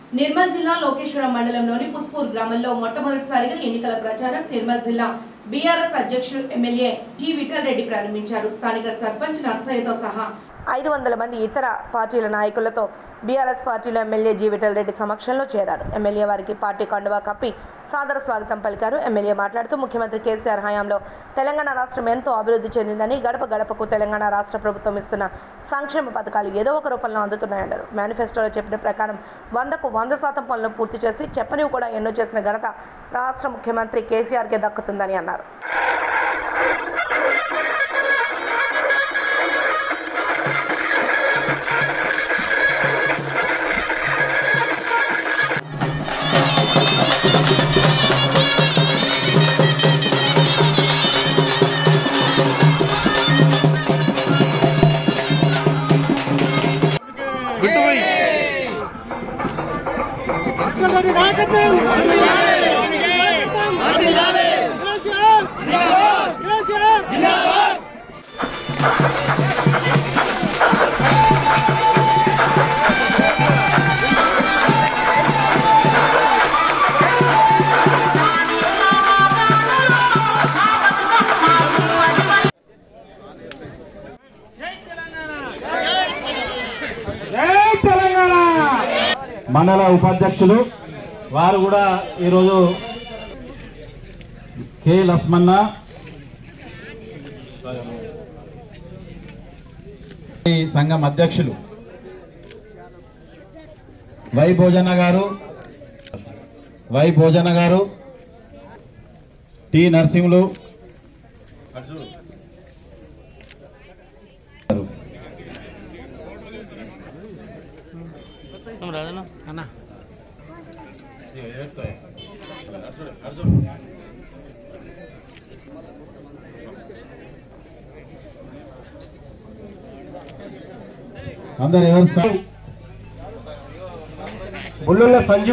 నిర్మల్ జిల్లా లోకేశ్వరం మండలంలోని పుస్పూర్ గ్రామంలో మొట్టమొదటిసారిగా ఎన్నికల ప్రచారం నిర్మల్ జిల్లా బీఆర్ఎస్ అధ్యక్షుడు ఎమ్మెల్యే టి విఠల్ రెడ్డి ప్రారంభించారు స్థానిక సర్పంచ్ నర్సయ్యతో సహా ఐదు వందల మంది ఇతర పార్టీల నాయకులతో బీఆర్ఎస్ పార్టీలో ఎమ్మెల్యే జీ విఠల్ రెడ్డి సమక్షంలో చేరారు ఎమ్మెల్యే వారికి పార్టీ కండువా కప్పి సాదర స్వాగతం పలికారు ఎమ్మెల్యే మాట్లాడుతూ ముఖ్యమంత్రి కేసీఆర్ హయాంలో తెలంగాణ రాష్ట్రం ఎంతో అభివృద్ధి చెందిందని గడప గడపకు తెలంగాణ రాష్ట్ర ప్రభుత్వం ఇస్తున్న సంక్షేమ పథకాలు ఏదో ఒక రూపంలో అందుతున్నాయన్నారు మేనిఫెస్టోలో చెప్పిన ప్రకారం వందకు వంద శాతం పనులు పూర్తి చేసి చెప్పనివి కూడా ఎన్నో చేసిన ఘనత రాష్ట్ర ముఖ్యమంత్రి కేసీఆర్కే దక్కుతుందని అన్నారు జై తెలంగాణ మండల ఉపాధ్యక్షులు వారు కూడా ఈరోజు కె లక్ష్మణ ఈ సంఘం అధ్యక్షులు వై భోజన గారు వై భోజన గారు టి నరసింహులు అందరు ఎవరు సార్ బుల్లుల సంజు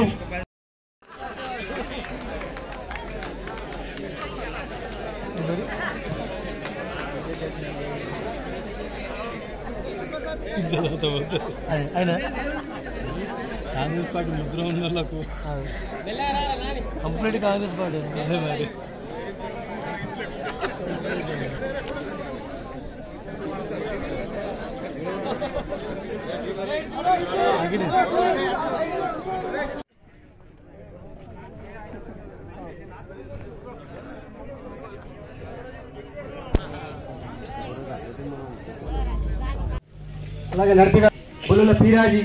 ఆయన కాంగ్రెస్ పార్టీ ముద్ర ఉన్న వాళ్ళకు కంప్లీట్ కాంగ్రెస్ పార్టీ అదే మరి ఆగినాయి. అలాగే నడిపిన బుల్లుల పీరాజీ